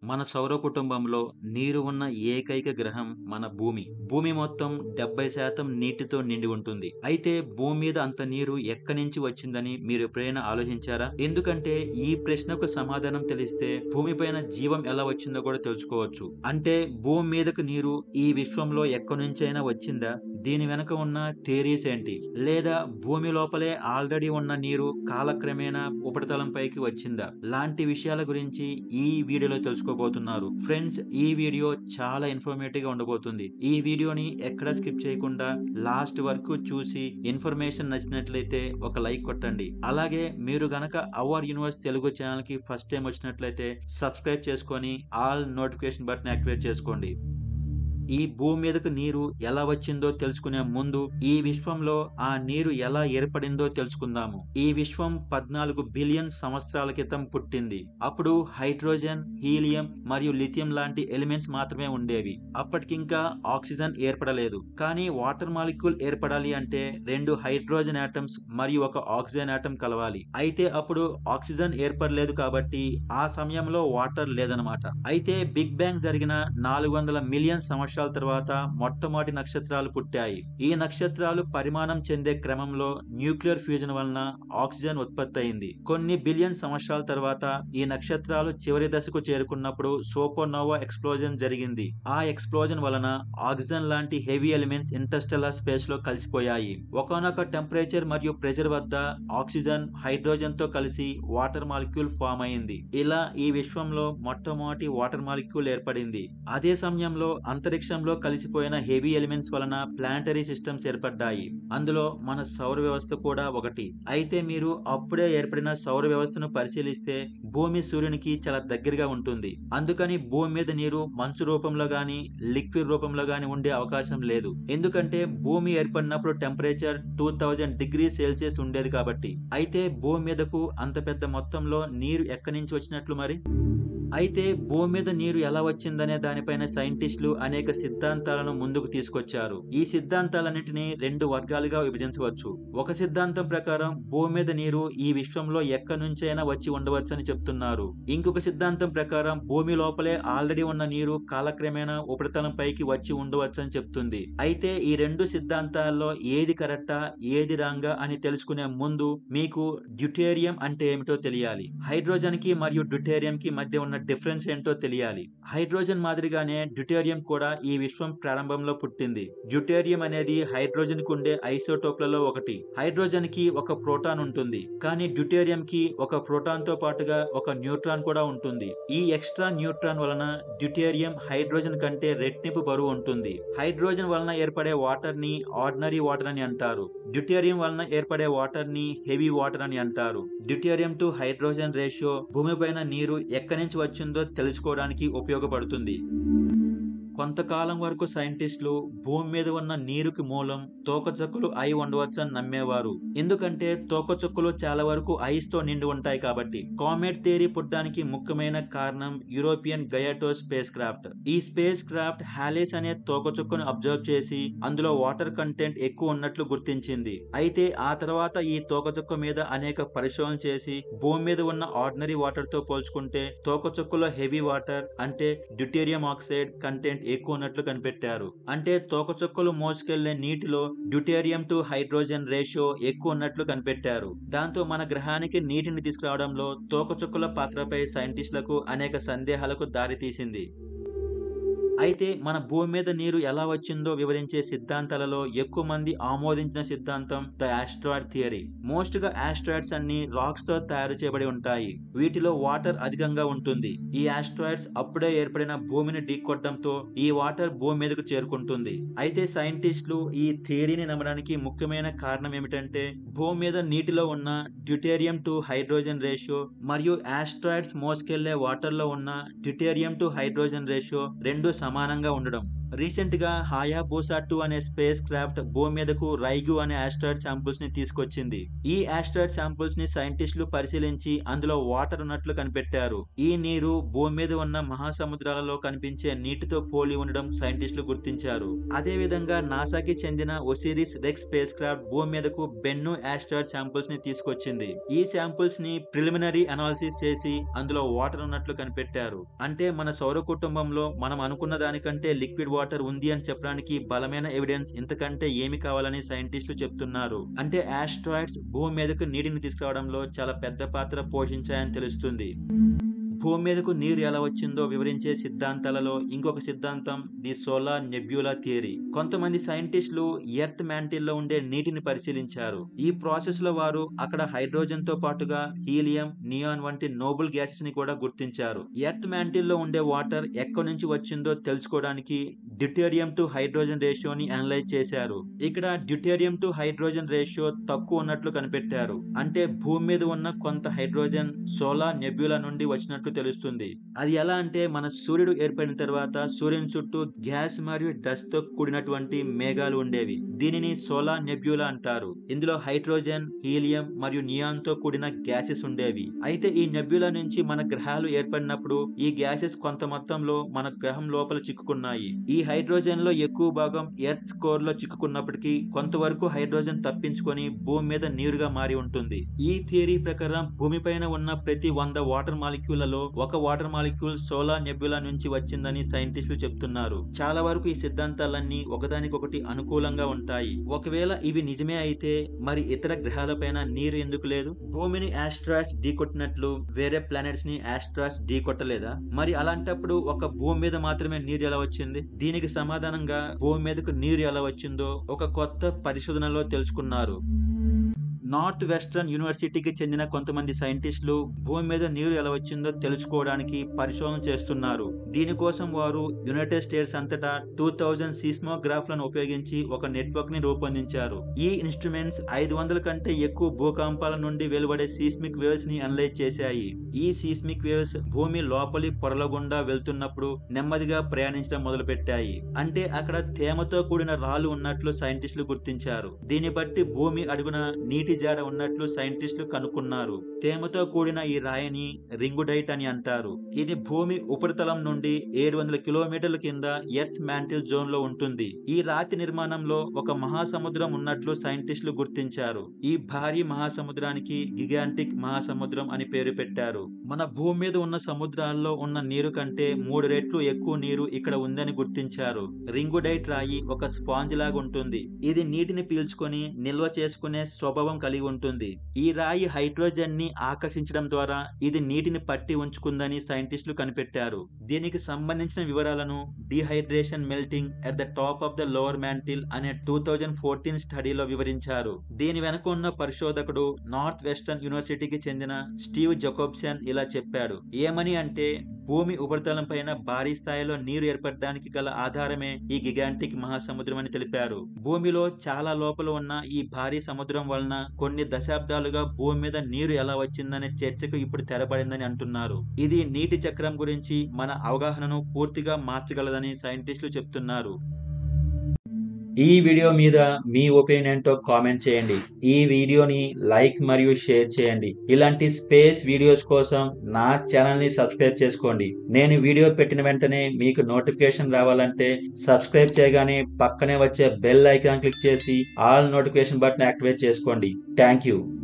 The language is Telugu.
మన సౌర కుటుంబంలో నీరు ఉన్న ఏకైక గ్రహం మన భూమి భూమి మొత్తం డెబ్బై శాతం నీటితో నిండి ఉంటుంది అయితే భూమి మీద అంత నీరు ఎక్కడి నుంచి వచ్చిందని మీరు ఎప్పుడైనా ఆలోచించారా ఎందుకంటే ఈ ప్రశ్నకు సమాధానం తెలిస్తే భూమిపైన జీవం ఎలా వచ్చిందో కూడా తెలుసుకోవచ్చు అంటే భూమి మీదకు నీరు ఈ విశ్వంలో ఎక్కడి నుంచైనా వచ్చిందా దీని వెనక ఉన్న థేరీస్ ఏంటి లేదా భూమి లోపలే ఆల్రెడీ ఉన్న నీరు కాలక్రమేణా ఉపరితలం పైకి వచ్చిందా లాంటి విషయాల గురించి ఈ వీడియోలో తెలుసుకోబోతున్నారు ఫ్రెండ్స్ ఈ వీడియో చాలా ఇన్ఫర్మేటివ్ గా ఉండబోతుంది ఈ వీడియోని ఎక్కడ స్కిప్ చేయకుండా లాస్ట్ వరకు చూసి ఇన్ఫర్మేషన్ నచ్చినట్లయితే ఒక లైక్ కొట్టండి అలాగే మీరు గనక అవర్ యూనివర్స్ తెలుగు ఛానల్ కి ఫస్ట్ టైం వచ్చినట్లయితే సబ్స్క్రైబ్ చేసుకొని ఆల్ నోటిఫికేషన్ బటన్ యాక్టివేట్ చేసుకోండి ఈ భూమి మీదకు నీరు ఎలా వచ్చిందో తెలుసుకునే ముందు ఈ విశ్వంలో ఆ నీరు ఎలా ఏర్పడిందో తెలుసుకుందాము ఈ విశ్వం పద్నాలుగు బిలియన్ సంవత్సరాల క్రితం పుట్టింది అప్పుడు హైడ్రోజన్ హీలియం మరియు లిథియం లాంటి ఎలిమెంట్స్ మాత్రమే ఉండేవి అప్పటికింకా ఆక్సిజన్ ఏర్పడలేదు కానీ వాటర్ మాలిక్యూల్ ఏర్పడాలి అంటే రెండు హైడ్రోజన్ ఆటమ్స్ మరియు ఒక ఆక్సిజన్ ఆటమ్ కలవాలి అయితే అప్పుడు ఆక్సిజన్ ఏర్పడలేదు కాబట్టి ఆ సమయంలో వాటర్ లేదనమాట అయితే బిగ్ బ్యాంగ్ జరిగిన నాలుగు వందల మిలియన్ సంవత్సరాల తర్వాత మొట్టమొదటి నక్షత్రాలు పుట్టాయి ఈ నక్షత్రాలు పరిమాణం చెందే క్రమంలో న్యూక్లియర్ ఫ్యూజన్ వలన ఆక్సిజన్ ఉత్పత్తి అయింది కొన్ని బిలియన్ సంవత్సరాల తర్వాత ఈ నక్షత్రాలు చివరి దశకు చేరుకున్నప్పుడు సోపోనోవా ఎక్స్ప్లోజన్ జరిగింది ఆ ఎక్స్ప్లోజన్ వలన ఆక్సిజన్ లాంటి హెవీ ఎలిమెంట్స్ ఇంటర్స్టెల్లార్ స్పేస్ లో కలిసిపోయాయి ఒకనొక టెంపరేచర్ మరియు ప్రెషర్ వద్ద ఆక్సిజన్ హైడ్రోజన్ తో కలిసి వాటర్ మాలిక్యూల్ ఫామ్ అయింది ఇలా ఈ విశ్వంలో మొట్టమొదటి వాటర్ మాలిక్యూల్ ఏర్పడింది అదే సమయంలో అంతరిక్షంలో కలిసిపోయిన హెవీ ఎలిమెంట్స్ వలన ప్లాంటరీ సిస్టమ్స్ ఏర్పడ్డాయి అందులో మన సౌర వ్యవస్థ కూడా ఒకటి అయితే మీరు అప్పుడే ఏర్పడిన సౌర వ్యవస్థను పరిశీలిస్తే భూమి సూర్యునికి చాలా దగ్గరగా ఉంటుంది అందుకని భూమి మీద నీరు మంచు రూపంలో గాని లిక్విడ్ రూపంలో గాని ఉండే అవకాశం లేదు ఎందుకంటే భూమి ఏర్పడినప్పుడు temperature two thousand degree Celsius ఉండేది కాబట్టి అయితే భూమి మీదకు అంత పెద్ద మొత్తంలో నీరు ఎక్కడి నుంచి వచ్చినట్లు మరి అయితే భూమి మీద నీరు ఎలా వచ్చిందనే దానిపైన సైంటిస్టులు అనేక సిద్ధాంతాలను ముందుకు తీసుకొచ్చారు ఈ సిద్ధాంతాలన్నింటినీ రెండు వర్గాలుగా విభజించవచ్చు ఒక సిద్ధాంతం ప్రకారం భూమి మీద నీరు ఈ విశ్వంలో ఎక్కడి నుంచైనా వచ్చి ఉండవచ్చని చెప్తున్నారు ఇంకొక సిద్ధాంతం ప్రకారం భూమి లోపలే ఆల్రెడీ ఉన్న నీరు కాలక్రమేణా ఉపరితలం పైకి వచ్చి ఉండవచ్చని చెప్తుంది అయితే ఈ రెండు సిద్ధాంతాల్లో ఏది కరెక్టా ఏది రాంగా అని తెలుసుకునే ముందు మీకు డ్యూటేరియం అంటే ఏమిటో తెలియాలి హైడ్రోజన్ కి మరియు డ్యూటేరియం కి మధ్య ఉన్న డిఫరెన్స్ ఏంటో తెలియాలి హైడ్రోజన్ మాదిరిగానే డ్యూటేరియం కూడా ఈ విశ్వం ప్రారంభంలో పుట్టింది డ్యూటేరియం అనేది హైడ్రోజన్ కు ఉండే ఐసోటోప్లలో ఒకటి హైడ్రోజన్ కి ఒక ప్రోటాన్ ఉంటుంది కానీ డ్యూటేరియం కి ఒక ప్రోటాన్ తో పాటుగా ఒక న్యూట్రాన్ కూడా ఉంటుంది ఈ ఎక్స్ట్రా న్యూట్రాన్ వలన డ్యూటేరియం హైడ్రోజన్ కంటే రెట్టింపు బరువు ఉంటుంది హైడ్రోజన్ వలన ఏర్పడే వాటర్ ని ఆర్డినరీ వాటర్ అని అంటారు డ్యూటేరియం వలన ఏర్పడే వాటర్ ని హెవీ వాటర్ అని అంటారు డ్యూటేరియం టు హైడ్రోజన్ రేషియో భూమిపైన నీరు ఎక్కడి నుంచి వచ్చిందో తెలుసుకోవడానికి ఉపయోగపడుతుంది కొంతకాలం వరకు సైంటిస్టులు భూమి మీద ఉన్న నీరుకి మూలం తోకచుక్కలు అయి ఉండవచ్చని నమ్మేవారు ఎందుకంటే తోకచుక్కలు చాలా వరకు ఐస్ తో నిండి ఉంటాయి కాబట్టి కామెట్ థియరీ పుట్టడానికి ముఖ్యమైన కారణం యూరోపియన్ గయాటో స్పేస్ క్రాఫ్ట్ ఈ స్పేస్ క్రాఫ్ట్ హాలిస్ అనే తోకచుక్కను అబ్జర్వ్ చేసి అందులో వాటర్ కంటెంట్ ఎక్కువ ఉన్నట్లు గుర్తించింది అయితే ఆ తర్వాత ఈ తోకచుక్క మీద అనేక పరిశోధన చేసి భూమి మీద ఉన్న ఆర్డినరీ వాటర్ తో పోల్చుకుంటే తోకచుక్కలో హెవీ వాటర్ అంటే డ్యూటేరియం ఆక్సైడ్ కంటెంట్ ఎక్కువ ఉన్నట్లు కనిపెట్టారు అంటే తోకచుక్కలు మోసుకెళ్లే నీటిలో డ్యూటేరియం టు హైడ్రోజన్ రేషియో ఎక్కువ ఉన్నట్లు కనిపెట్టారు దాంతో మన గ్రహానికి నీటిని తీసుకురావడంలో తోకచుక్కల పాత్రపై సైంటిస్టులకు అనేక సందేహాలకు దారితీసింది అయితే మన భూమి మీద నీరు ఎలా వచ్చిందో వివరించే సిద్ధాంతాలలో ఎక్కువ మంది ఆమోదించిన సిద్ధాంతం ద ఆస్ట్రాయిడ్ థియరీ మోస్ట్ గా ఆస్ట్రాయిడ్స్ అన్ని రాక్స్ తో తయారు చేయబడి ఉంటాయి వీటిలో వాటర్ అధికంగా ఉంటుంది ఈ ఆస్ట్రాయిడ్స్ అప్పుడే ఏర్పడిన భూమిని ఢీకొట్టడంతో ఈ వాటర్ భూమి మీదకు చేరుకుంటుంది అయితే సైంటిస్టులు ఈ థియరీని నమ్మడానికి ముఖ్యమైన కారణం ఏమిటంటే భూమి మీద నీటిలో ఉన్న డ్యూటేరియం టు హైడ్రోజన్ రేషియో మరియు ఆస్ట్రాయిడ్స్ మోసుకెళ్లే వాటర్ లో ఉన్న డ్యూటేరియం టు హైడ్రోజన్ రేషియో రెండు సమానంగా ఉండడం రీసెంట్ గా హాయాబోసా టూ అనే స్పేస్ క్రాఫ్ట్ భూమి మీదకు రైగు అనే ఆస్ట్రాయిడ్ శాంపుల్స్ ని తీసుకొచ్చింది ఈ ఆస్ట్రాయిడ్ శాంపుల్స్ ని సైంటిస్టులు పరిశీలించి అందులో వాటర్ ఉన్నట్లు కనిపెట్టారు ఈ నీరు భూమి మీద ఉన్న మహాసముద్రాలలో కనిపించే నీటితో పోలి ఉండడం సైంటిస్టులు గుర్తించారు అదే విధంగా నాసాకి చెందిన ఒసిరిస్ రెక్స్ స్పేస్ క్రాఫ్ట్ భూమి మీదకు బెన్ను ఆస్ట్రాయిడ్ శాంపుల్స్ ని తీసుకొచ్చింది ఈ శాంపుల్స్ ని ప్రిలిమినరీ అనాలిసిస్ చేసి అందులో వాటర్ ఉన్నట్లు కనిపెట్టారు అంటే మన సౌర కుటుంబంలో మనం అనుకున్న దానికంటే లిక్విడ్ వాటర్ ఉంది అని చెప్పడానికి బలమైన ఎవిడెన్స్ ఇంతకంటే ఏమి కావాలని సైంటిస్టులు చెప్తున్నారు అంటే ఆస్ట్రాయిడ్స్ భూమి మీదకు నీటిని తీసుకురావడంలో చాలా పెద్ద పాత్ర పోషించాయని తెలుస్తుంది భూమి మీదకు నీరు ఎలా వచ్చిందో వివరించే సిద్ధాంతాలలో ఇంకొక సిద్ధాంతం ది సోలార్ నెబ్యులా థియరీ కొంతమంది సైంటిస్టులు ఎర్త్ మ్యాంటిల్ లో ఉండే నీటిని పరిశీలించారు ఈ ప్రాసెస్ లో వారు అక్కడ హైడ్రోజన్ తో పాటుగా హీలియం నియాన్ వంటి నోబుల్ గ్యాసెస్ ని కూడా గుర్తించారు ఎర్త్ మ్యాంటిల్ లో ఉండే వాటర్ ఎక్కడి నుంచి వచ్చిందో తెలుసుకోవడానికి డ్యూటేరియం టు హైడ్రోజన్ రేషియోని అనలైజ్ చేశారు ఇక్కడ డ్యూటేరియం టు హైడ్రోజన్ రేషియో తక్కువ ఉన్నట్లు కనిపెట్టారు అంటే భూమి మీద ఉన్న కొంత హైడ్రోజన్ సోలార్ నెబ్యులా నుండి వచ్చినట్లు తెలుస్తుంది అది ఎలా అంటే మన సూర్యుడు ఏర్పడిన తర్వాత సూర్యుని చుట్టూ గ్యాస్ మరియు డస్ట్ తో కూడినటువంటి మేఘాలు ఉండేవి దీనిని సోలార్ నెబ్యులా అంటారు ఇందులో హైడ్రోజన్ హీలియం మరియు నియాన్ తో కూడిన గ్యాసెస్ ఉండేవి అయితే ఈ నెబ్యులా నుంచి మన గ్రహాలు ఏర్పడినప్పుడు ఈ గ్యాసెస్ కొంత మొత్తంలో మన గ్రహం లోపల చిక్కుకున్నాయి ఈ హైడ్రోజన్ లో ఎక్కువ భాగం ఎర్త్ స్కోర్ లో చిక్కుకున్నప్పటికీ కొంతవరకు హైడ్రోజన్ తప్పించుకొని భూమి మీద నీరుగా మారి ఉంటుంది ఈ థియరీ ప్రకారం భూమిపైన ఉన్న ప్రతి వంద వాటర్ మాలిక్యూలలో ఒక వాటర్ మాలిక్యూల్ సోలార్ నెబ్యులా నుంచి వచ్చిందని సైంటిస్టులు చెప్తున్నారు చాలా వరకు ఈ సిద్ధాంతాలన్నీ ఒకదానికొకటి అనుకూలంగా ఉంటాయి ఒకవేళ ఇవి నిజమే అయితే మరి ఇతర గ్రహాలపైన నీరు ఎందుకు లేదు భూమిని ఆస్ట్రాయిడ్స్ ఢీకొట్టినట్లు వేరే ప్లానెట్స్ ని ఆస్ట్రాయిడ్స్ ఢీకొట్టలేదా మరి అలాంటప్పుడు ఒక భూమి మీద మాత్రమే నీరు ఎలా వచ్చింది దీనికి సమాధానంగా భూమి మీదకు నీరు ఎలా వచ్చిందో ఒక కొత్త పరిశోధనలో తెలుసుకున్నారు నార్త్ వెస్టర్న్ యూనివర్సిటీకి చెందిన కొంతమంది సైంటిస్టులు భూమి మీద నీరు ఎలా వచ్చిందో తెలుసుకోవడానికి పరిశోధన చేస్తున్నారు దీనికోసం వారు యునైటెడ్ స్టేట్స్ అంతటా టూ థౌజండ్ సీస్మోగ్రాఫ్లను ఉపయోగించి ఒక నెట్వర్క్ ని రూపొందించారు ఈ ఇన్స్ట్రుమెంట్స్ ఐదు వందల కంటే ఎక్కువ భూకంపాల నుండి వెలువడే సీస్మిక్ వేవ్స్ ని అనలైజ్ చేశాయి ఈ సీస్మిక్ వేవ్స్ భూమి లోపలి పొరల గుండా వెళ్తున్నప్పుడు నెమ్మదిగా ప్రయాణించడం మొదలుపెట్టాయి అంటే అక్కడ తేమతో కూడిన రాళ్ళు ఉన్నట్లు సైంటిస్టులు గుర్తించారు దీన్ని బట్టి భూమి అడుగున నీటి జాడ ఉన్నట్లు సైంటిస్టులు కనుక్కున్నారు తేమతో కూడిన ఈ రాయిని రింగుడైట్ అని అంటారు ఇది భూమి ఉపరితలం నుండి ఏడు వందల కిలోమీటర్ల కింద ఎర్త్ మ్యాంటిల్ జోన్ లో ఉంటుంది ఈ రాతి నిర్మాణంలో ఒక మహాసముద్రం ఉన్నట్లు సైంటిస్టులు గుర్తించారు ఈ భారీ మహాసముద్రానికి గిగాంటిక్ మహాసముద్రం అని పేరు పెట్టారు మన భూమి మీద ఉన్న సముద్రాల్లో ఉన్న నీరు కంటే మూడు రెట్లు ఎక్కువ నీరు ఇక్కడ ఉందని గుర్తించారు రింగుడైట్ రాయి ఒక స్పాంజ్ లాగా ఉంటుంది ఇది నీటిని పీల్చుకొని నిల్వ చేసుకునే స్వభావం కలిగి ఉంటుంది ఈ రాయి హైడ్రోజన్ ని ఆకర్షించడం ద్వారా ఇది నీటిని పట్టి ఉంచుకుందని సైంటిస్టులు కనిపెట్టారు దీనికి సంబంధించిన వివరాలను dehydration melting at the top of the lower mantle అనే టూ థౌజండ్ ఫోర్టీన్ స్టడీలో వివరించారు దీని వెనుక ఉన్న పరిశోధకుడు నార్త్ వెస్టర్న్ యూనివర్సిటీకి చెందిన స్టీవ్ జకోబ్సన్ ఇలా చెప్పాడు ఏమని అంటే భూమి ఉపరితలం పైన భారీ స్థాయిలో నీరు ఏర్పడడానికి గల ఆధారమే ఈ గిగాంటిక్ మహాసముద్రం అని తెలిపారు భూమిలో చాలా లోపల ఉన్న ఈ భారీ సముద్రం వలన కొన్ని దశాబ్దాలుగా భూమి మీద నీరు ఎలా వచ్చిందనే చర్చకు ఇప్పుడు తెరపడిందని అంటున్నారు ఇది నీటి చక్రం గురించి మన అవగాహనను పూర్తిగా మార్చగలదని సైంటిస్టులు చెప్తున్నారు ఈ వీడియో మీద మీ ఒపీనియన్ ఏంటో కామెంట్ చేయండి ఈ వీడియోని లైక్ మరియు షేర్ చేయండి ఇలాంటి స్పేస్ వీడియోస్ కోసం నా ఛానల్ ని సబ్స్క్రైబ్ చేసుకోండి నేను వీడియో పెట్టిన వెంటనే మీకు నోటిఫికేషన్ రావాలంటే సబ్స్క్రైబ్ చేయగానే పక్కనే వచ్చే బెల్ ఐకాన్ క్లిక్ చేసి ఆల్ నోటిఫికేషన్ బటన్ యాక్టివేట్ చేసుకోండి థ్యాంక్ యూ